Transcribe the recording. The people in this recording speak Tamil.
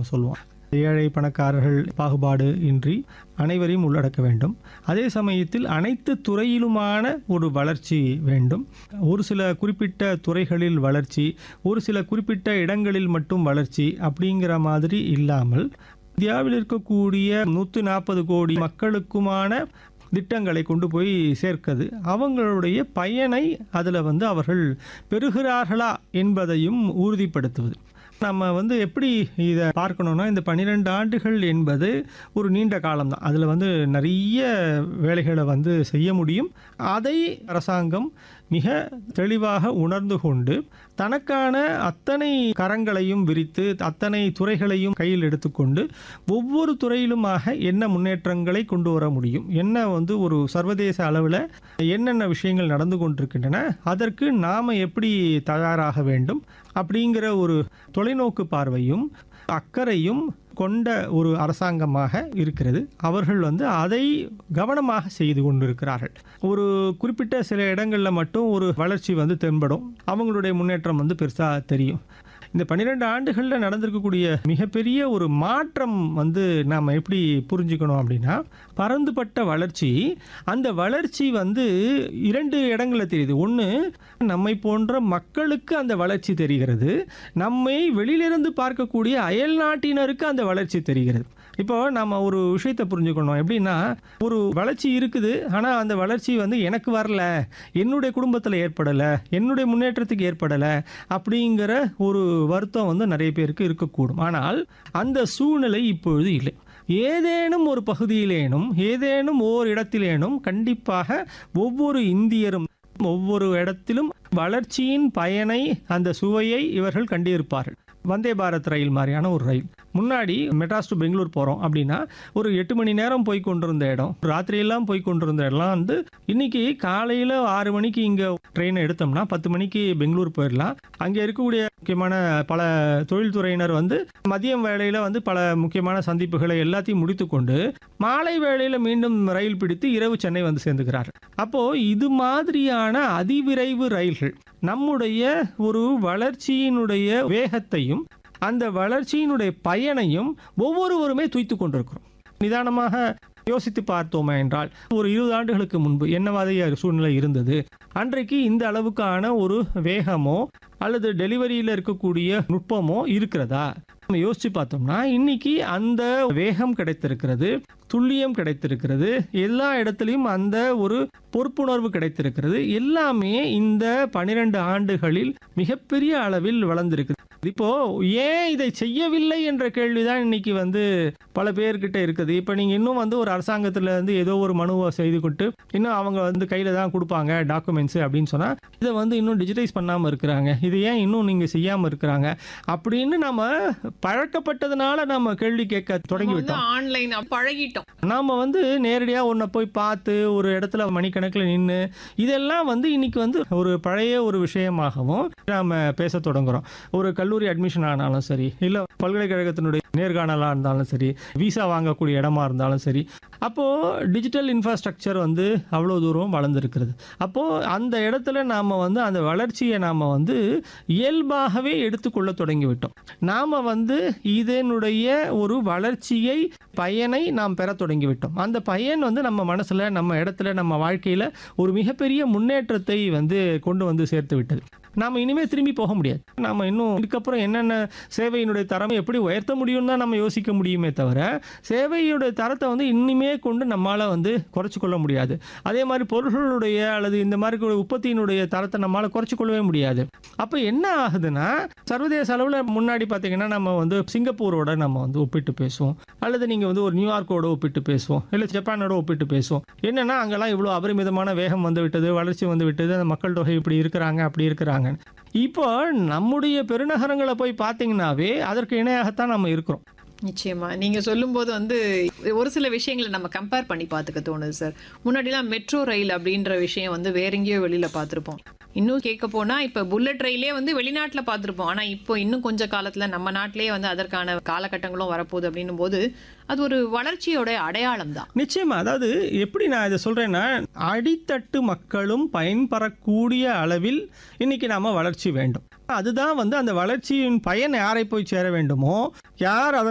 நம்ம சொல்லுவோம் ஏழை பணக்காரர்கள் பாகுபாடு இன்றி அனைவரையும் உள்ளடக்க வேண்டும் அதே சமயத்தில் அனைத்து துறையிலுமான ஒரு வளர்ச்சி வேண்டும் ஒரு சில குறிப்பிட்ட துறைகளில் வளர்ச்சி ஒரு சில குறிப்பிட்ட இடங்களில் மட்டும் வளர்ச்சி அப்படிங்கிற மாதிரி இல்லாமல் இந்தியாவில் இருக்கக்கூடிய நூற்றி நாற்பது கோடி மக்களுக்குமான திட்டங்களை கொண்டு போய் சேர்க்கிறது அவங்களுடைய பயனை அதில் வந்து அவர்கள் பெறுகிறார்களா என்பதையும் உறுதிப்படுத்துவது நம்ம வந்து எப்படி இதை பார்க்கணும்னா இந்த பன்னிரெண்டு ஆண்டுகள் என்பது ஒரு நீண்ட காலம் தான் அதில் வந்து நிறைய வேலைகளை வந்து செய்ய முடியும் அதை அரசாங்கம் மிக தெளிவாக உணர்ந்து கொண்டு தனக்கான அத்தனை கரங்களையும் விரித்து அத்தனை துறைகளையும் கையில் எடுத்துக்கொண்டு ஒவ்வொரு துறையிலுமாக என்ன முன்னேற்றங்களை கொண்டு வர முடியும் என்ன வந்து ஒரு சர்வதேச அளவில் என்னென்ன விஷயங்கள் நடந்து கொண்டிருக்கின்றன அதற்கு நாம் எப்படி தயாராக வேண்டும் அப்படிங்கிற ஒரு தொலைநோக்கு பார்வையும் அக்கறையும் கொண்ட ஒரு அரசாங்கமாக இருக்கிறது அவர்கள் வந்து அதை கவனமாக செய்து கொண்டிருக்கிறார்கள் ஒரு குறிப்பிட்ட சில இடங்களில் மட்டும் ஒரு வளர்ச்சி வந்து தென்படும் அவங்களுடைய முன்னேற்றம் வந்து பெருசாக தெரியும் இந்த பன்னிரெண்டு ஆண்டுகளில் நடந்திருக்கக்கூடிய மிகப்பெரிய ஒரு மாற்றம் வந்து நாம் எப்படி புரிஞ்சுக்கணும் அப்படின்னா பரந்துபட்ட வளர்ச்சி அந்த வளர்ச்சி வந்து இரண்டு இடங்களில் தெரியுது ஒன்று நம்மை போன்ற மக்களுக்கு அந்த வளர்ச்சி தெரிகிறது நம்மை வெளியிலிருந்து பார்க்கக்கூடிய அயல் நாட்டினருக்கு அந்த வளர்ச்சி தெரிகிறது இப்போ நம்ம ஒரு விஷயத்தை புரிஞ்சுக்கணும் எப்படின்னா ஒரு வளர்ச்சி இருக்குது ஆனால் அந்த வளர்ச்சி வந்து எனக்கு வரல என்னுடைய குடும்பத்தில் ஏற்படலை என்னுடைய முன்னேற்றத்துக்கு ஏற்படலை அப்படிங்கிற ஒரு வருத்தம் வந்து நிறைய பேருக்கு இருக்கக்கூடும் ஆனால் அந்த சூழ்நிலை இப்பொழுது இல்லை ஏதேனும் ஒரு பகுதியிலேனும் ஏதேனும் ஓர் இடத்திலேனும் கண்டிப்பாக ஒவ்வொரு இந்தியரும் ஒவ்வொரு இடத்திலும் வளர்ச்சியின் பயனை அந்த சுவையை இவர்கள் கண்டிருப்பார்கள் வந்தே பாரத் ரயில் மாதிரியான ஒரு ரயில் முன்னாடி மெட்ராஸ் டு பெங்களூர் போகிறோம் அப்படின்னா ஒரு எட்டு மணி நேரம் போய் கொண்டிருந்த இடம் ராத்திரியெல்லாம் போய் கொண்டிருந்த இடம்லாம் வந்து இன்னைக்கு காலையில் ஆறு மணிக்கு இங்கே ட்ரெயினை எடுத்தோம்னா பத்து மணிக்கு பெங்களூர் போயிடலாம் அங்கே இருக்கக்கூடிய முக்கியமான பல தொழில்துறையினர் வந்து மதியம் வேளையில் வந்து பல முக்கியமான சந்திப்புகளை எல்லாத்தையும் முடித்துக்கொண்டு மாலை வேளையில் மீண்டும் ரயில் பிடித்து இரவு சென்னை வந்து சேர்ந்துக்கிறார் அப்போது இது மாதிரியான அதிவிரைவு ரயில்கள் நம்முடைய ஒரு வளர்ச்சியினுடைய வேகத்தையும் அந்த வளர்ச்சியினுடைய பயனையும் ஒவ்வொருவருமே துய்த்து கொண்டிருக்கிறோம் நிதானமாக யோசித்து பார்த்தோமே என்றால் ஒரு இருபது ஆண்டுகளுக்கு முன்பு என்ன மாதிரி சூழ்நிலை இருந்தது அன்றைக்கு இந்த அளவுக்கான ஒரு வேகமோ அல்லது டெலிவரியில் இருக்கக்கூடிய நுட்பமோ இருக்கிறதா நம்ம யோசிச்சு பார்த்தோம்னா இன்னைக்கு அந்த வேகம் கிடைத்திருக்கிறது துல்லியம் கிடைத்திருக்கிறது எல்லா இடத்துலையும் அந்த ஒரு பொறுப்புணர்வு கிடைத்திருக்கிறது எல்லாமே இந்த பனிரெண்டு ஆண்டுகளில் மிகப்பெரிய அளவில் வளர்ந்திருக்கு இப்போ ஏன் இதை செய்யவில்லை என்ற கேள்விதான் இன்னைக்கு வந்து பல பேர்கிட்ட இருக்குது இப்போ நீங்க இன்னும் வந்து ஒரு அரசாங்கத்துல இருந்து ஏதோ ஒரு மனுவை செய்து கொண்டு இன்னும் அவங்க வந்து கையில தான் கொடுப்பாங்க டாக்குமெண்ட்ஸ் அப்படின்னு சொன்னா இதை வந்து இன்னும் டிஜிட்டைஸ் பண்ணாம இருக்கிறாங்க இது ஏன் இன்னும் நீங்க செய்யாம இருக்கிறாங்க அப்படின்னு நம்ம பழக்கப்பட்டதுனால நம்ம கேள்வி கேட்க தொடங்கி விட்டோம் ஆன்லைன் பழகிட்டோம் நாம வந்து நேரடியா ஒன்றை போய் பார்த்து ஒரு இடத்துல மணிக்கணக்கில் நின்று இதெல்லாம் வந்து இன்னைக்கு வந்து ஒரு பழைய ஒரு விஷயமாகவும் நாம பேச தொடங்குறோம் ஒரு கல்லூரி அட்மிஷன் ஆனாலும் சரி இல்லை பல்கலைக்கழகத்தினுடைய நேர்காணலாக இருந்தாலும் சரி விசா வாங்கக்கூடிய இடமா இருந்தாலும் சரி அப்போது டிஜிட்டல் இன்ஃப்ராஸ்ட்ரக்சர் வந்து அவ்வளோ தூரம் வளர்ந்துருக்கிறது அப்போது அந்த இடத்துல நாம் வந்து அந்த வளர்ச்சியை நாம் வந்து இயல்பாகவே எடுத்துக்கொள்ள தொடங்கிவிட்டோம் நாம் வந்து இதனுடைய ஒரு வளர்ச்சியை பயனை நாம் பெற தொடங்கிவிட்டோம் அந்த பயன் வந்து நம்ம மனசில் நம்ம இடத்துல நம்ம வாழ்க்கையில் ஒரு மிகப்பெரிய முன்னேற்றத்தை வந்து கொண்டு வந்து சேர்த்து விட்டது நாம் இனிமேல் திரும்பி போக முடியாது நாம் இன்னும் இதுக்கப்புறம் என்னென்ன சேவையினுடைய தரம் எப்படி உயர்த்த முடியும்னு தான் நம்ம யோசிக்க முடியுமே தவிர சேவையுடைய தரத்தை வந்து இனிமே கொண்டு நம்மளால் வந்து குறைச்சி கொள்ள முடியாது அதே மாதிரி பொருள்களுடைய அல்லது இந்த மாதிரி கூட உற்பத்தியினுடைய தரத்தை நம்மளால் குறைச்சி கொள்ளவே முடியாது அப்போ என்ன ஆகுதுன்னா சர்வதேச அளவில் முன்னாடி பார்த்தீங்கன்னா நம்ம வந்து சிங்கப்பூரோட நம்ம வந்து ஒப்பிட்டு பேசுவோம் அல்லது நீங்கள் வந்து ஒரு நியூயார்க்கோட ஒப்பிட்டு பேசுவோம் இல்லை ஜப்பானோட ஒப்பிட்டு பேசுவோம் என்னன்னா அங்கெல்லாம் இவ்வளோ அபரிமிதமான வேகம் வந்து விட்டது வளர்ச்சி வந்து விட்டது அந்த மக்கள் தொகை இப்படி இருக்கிறாங்க அப்படி இருக்கிறாங்க இப்போ நம்முடைய பெருநகரங்களை போய் பார்த்தீங்கன்னாவே அதற்கு இணையாகத்தான் நம்ம இருக்கிறோம் நிச்சயமா நீங்க சொல்லும்போது வந்து ஒரு சில விஷயங்களை நம்ம கம்பேர் பண்ணி பார்த்துக்க தோணுது சார் முன்னாடிலாம் மெட்ரோ ரயில் அப்படின்ற விஷயம் வந்து வேற எங்கேயோ வெளியில பார்த்துருப்போம் இன்னும் கேட்க போனா இப்ப புல்லட் ரயிலே வந்து வெளிநாட்டுல பார்த்துருப்போம் ஆனா இப்போ இன்னும் கொஞ்ச காலத்துல நம்ம நாட்டிலேயே வந்து அதற்கான காலகட்டங்களும் வரப்போகுது அப்படின்னும் போது அது ஒரு வளர்ச்சியோட அடையாளம் தான் நிச்சயமா அதாவது எப்படி நான் இதை சொல்றேன்னா அடித்தட்டு மக்களும் பயன்பெறக்கூடிய அளவில் இன்னைக்கு நாம வளர்ச்சி வேண்டும் அதுதான் வந்து அந்த வளர்ச்சியின் பயன் யாரை போய் சேர வேண்டுமோ யார் அதன்